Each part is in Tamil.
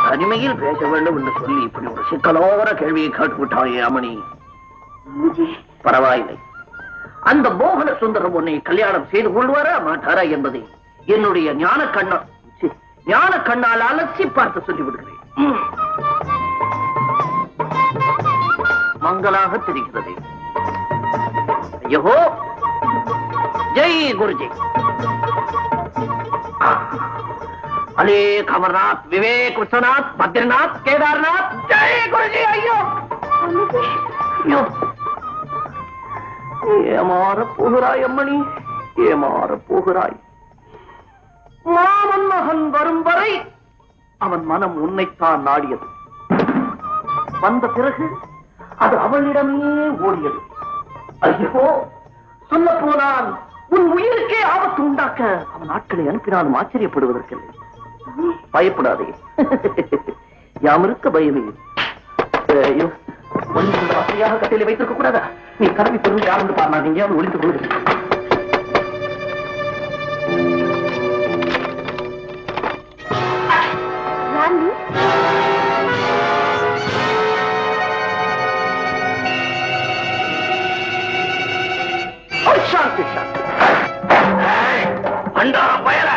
தனிமையில் பேச வேண்டும் என்று சொல்லி இப்படி ஒரு சிக்கலோர கேள்வியை கேட்டுவிட்டாயே அமணி பரவாயில்லை அந்த மோகன சுந்தரம் உன்னை கல்யாணம் செய்து கொள்வாரா மாட்டாரா என்பதை என்னுடைய ஞான கண்ணா சி, ஞான கண்ணால் அலசி பார்த்து சொல்லி விடுகிறேன் ம். மங்களாக தெரிகிறது ஐயோ ஜெய் குருஜி அலே கமர்நாத் விவேக் விஸ்வநாத் பத்ரிநாத் கேதார்நாத் ஜெய் குருஜி ஐயோ ஐயோ ஏமாற போகிறாய் அம்மணி ஏமாற போகிறாய் மாமன் மகன் வரும் வரை அவன் மனம் உன்னைத்தான் நாடியது வந்த பிறகு அது அவளிடமே ஓடியது ஐயோ சொல்ல போனால் உன் உயிருக்கே ஆபத்து உண்டாக்க அவன் ஆட்களை அனுப்பினாலும் ஆச்சரியப்படுவதற்கில்லை பயப்படாதே யாம் இருக்க பயமே ஐயோ ஒன்று வசதியாக கட்டையில வைத்திருக்க கூடாதா நீ கதவி திறந்து யார் வந்து பாருனா நீங்க ஒளிந்து கொள்ளுங்க ராணி ஓ, சாந்தி சாந்தி அண்டா பயல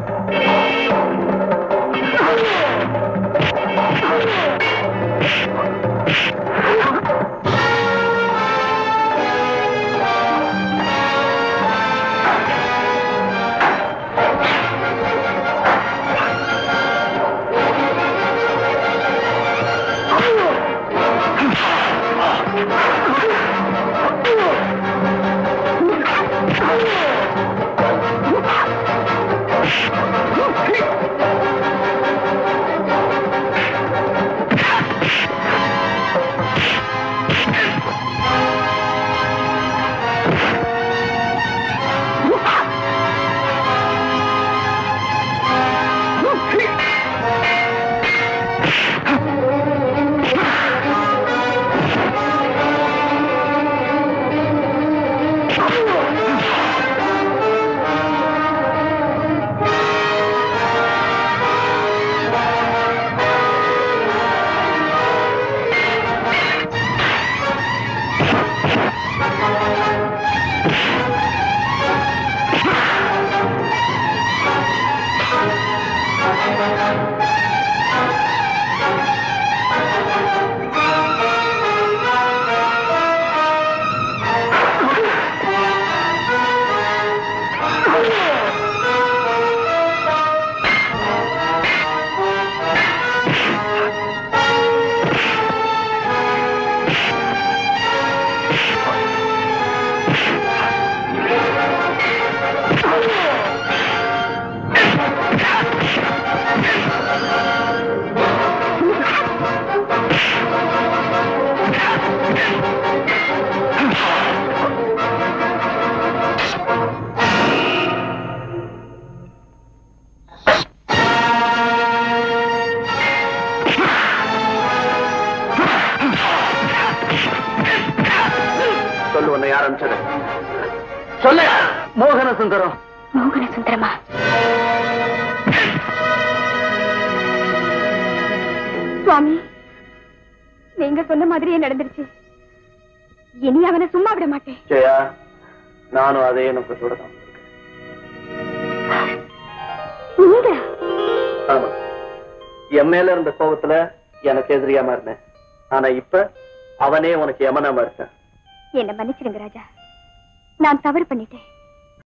சொல்லு உன்னை யார் அனுப்பிச்சது சொல்ல மோகன சுந்தரம் மோகன சுந்தரமா சுவாமி நீங்க சொன்ன மாதிரியே நடந்துருச்சு இனி அவனை சும்மா விட மாட்டேன் ஜெயா நானும் அதே நோக்கத்தோட தான் நீங்க ஆமா என் மேல இருந்த கோபத்துல எனக்கு எதிரியாம இருந்தேன் ஆனா இப்ப அவனே உனக்கு யமனாம இருக்கான் என்ன மன்னிச்சிடுங்க ராஜா நான் தவறு பண்ணிட்டேன்